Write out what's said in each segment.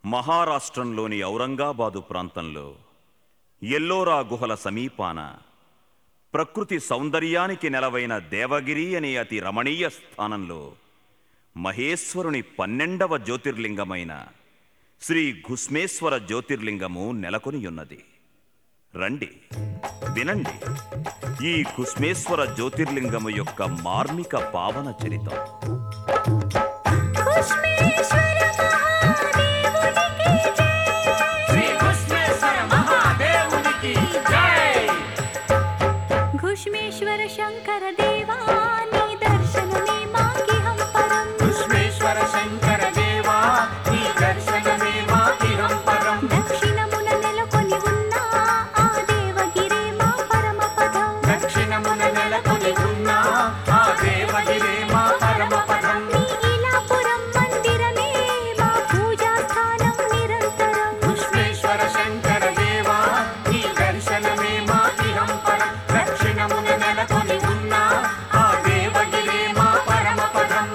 మహారాష్ట్రంలోని ఔరంగాబాదు ప్రాంతంలో ఎల్లోరా గుహల సమీపాన ప్రకృతి సౌందర్యానికి నెలవైన దేవగిరి అనే అతి రమణీయ స్థానంలో మహేశ్వరుని పన్నెండవ జ్యోతిర్లింగమైన శ్రీ ఘుస్మేశ్వర జ్యోతిర్లింగము నెలకొని ఉన్నది రండి వినండి ఈ ఘుస్మేశ్వర జ్యోతిర్లింగము యొక్క మార్మిక పావన చరితం కుష్మేశ్వర మహాదేవునికి జై శ్రీ కృష్ణేశ్వర మహాదేవునికి జై ఘుష్మేశ్వర శంకర దేవా నీ దర్శనమే మాకిహం పరం కృష్ణేశ్వర శంకర దేవా నీ దర్శనమే మాకిహం పరం దక్షిణమున నెలకొని ఉన్న ఆ దేవగిరే మా పరమ పదం దక్షిణమున నెలకొని ఉన్న ఆ దేవగిరే మా పరమ పదం నీ ఇలాపురం మందిరమే మా పూజా స్థానం నిరంతరం కృష్ణేశ్వర శంకర దేవా నీ దర్శనమే మాకిహం పరం దక్షిణమున నెలకొని ఉన్న ఆ దేవగిరే మా పరమ పదం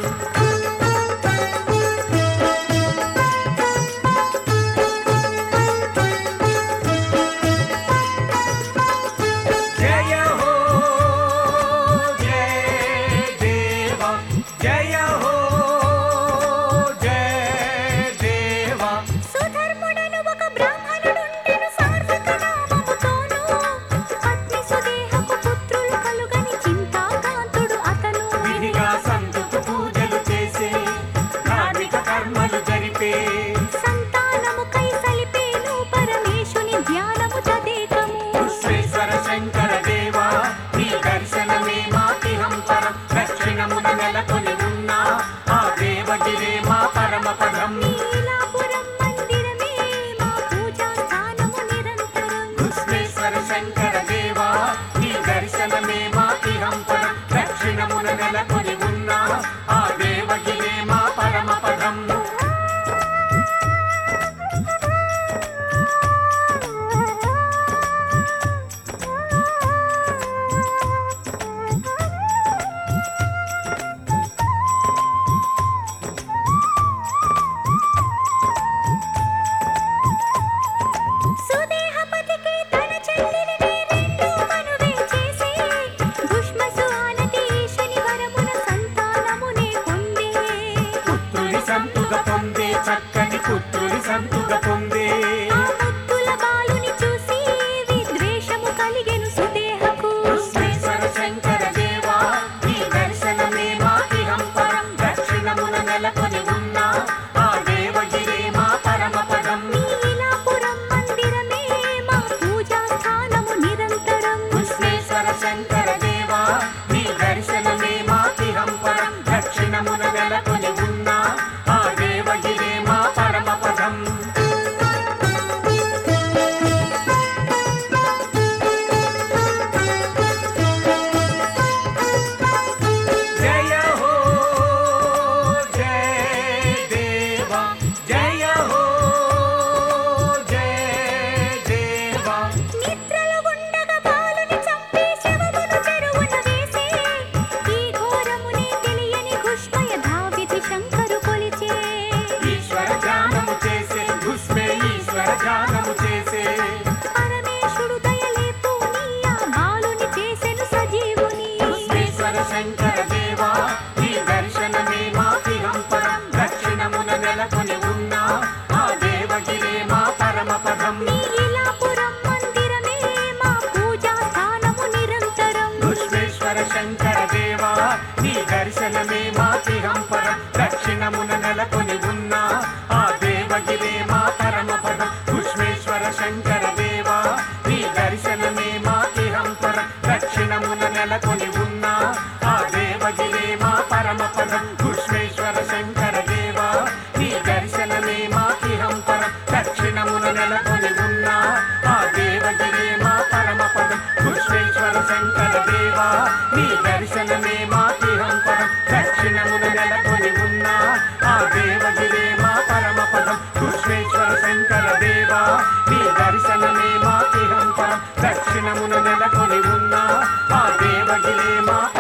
జయ హో జయ దేవా జయ హో జయ దేవా సుధర్ముడను ఒక బ్రాహ్మణుడుండెను సార్థక నామముతోను పత్ని సుదేహకు పుత్రులు కలుగని చింతాకాంతుడు అతను విధిగా సంతుకు పూజలు చేసే ధార్మిక కర్మలు జరిపే సంతానముకై సలిపేను పరమేశుని ధ్యానము తదేకము విశ్వేశ్వర శంకర దేవా నీ దర్శనమే మాకిహం పరం దక్షిణమున నెలకొని ఉన్న ఆ దేవగిరే మా పరమ పదం నీలాపురం మందిరమే మా పూజా స్థానము నిరంతరం విశ్వేశ్వర శంకర దేవా నీ దర్శనమే మాకిహం పరం దక్షిణమున నెలకొని ఉన్న ఆ దేవగిరే మా పరమ పదం సుదేహపతికి తన చెల్లిని రెండు మనువే చేసి భుష్మసు ఆనతి ఈశని వరమున సంతానమునే పొందే పుత్రుని సంతుగ పొందే చక్కని పుత్రుని సంతుగ పొందే ఆ ముత్తుల బాలుని చూసి విద్వేషము కలిగెను సుదేహకు విశ్వేశ్వర శంకర దేవా నీ దర్శనమే మాకిహం పరం దక్షిణమున నెలకొని ఉన్న ఆ దేవగిరే మా పరమ పదం నీలాపురం మందిరమే మా పూజా స్థానము నిరంతరం విశ్వేశ్వర శంకర దేవా నీ దర్శనమే మాకిహం పరం దక్షిణమున నెలకొని ఉన్న ఆ దేవగిరే మా పరమ పదం జయ హో జయ దేవా జయ హో జయ దేవా నిద్రలో ఉండగా బాలుని చంపి శవమును చెరువున వేసి ఈ ఘోరముని తెలియని ఘుష్మయ ధావిధి శంకరు కొలిచే ఈశ్వర ధ్యానము చేసే ఘుష్మే ఈశ్వర ధ్యానము చేసే పరమేశుడు దయలేపు నీ ఆ బాలుని చేసెను సజీవుని ఈశ్వర శంకర దేవా నీ దర్శనమే మాకిహం పరం దక్షిణమున నెలకొని ఉన్న ఆ దేవగిరే మా పరమ పదం నీలాపురం మందిరమే మా పూజా స్థానము నిరంతరం విశ్వేశ్వర శంకర దేవా నీ దర్శనమే మాకిహం పరం దక్షిణమున నెలకొని ఉన్న ఆ దేవగిరే మా పరమ పదం విశ్వేశ్వర శంకర దేవా నీ దర్శనమే మాకిహం పరం దక్షిణమున నెలకొని ఉన్న ఆ దేవగిరే మా పరమ పదం విశ్వేశ్వర శంకర దేవా నీ దర్శనమే మాకిహం పరం దక్షిణమున నెలకొని ఉన్న ఆ దేవగిరే మా పరమ పదం విశ్వేశ్వర శంకర దేవా నీ దర్శనమే మాకిహం పరం దక్షిణమున నెలకొని ఉన్న ఆ దేవగిరే మా పరమ పదం విశ్వేశ్వర శంకర దేవా నీ దర్శనమే మాకిహం పరం దక్షిణమున నెలకొని ఉన్న ఆ దేవగిరే మా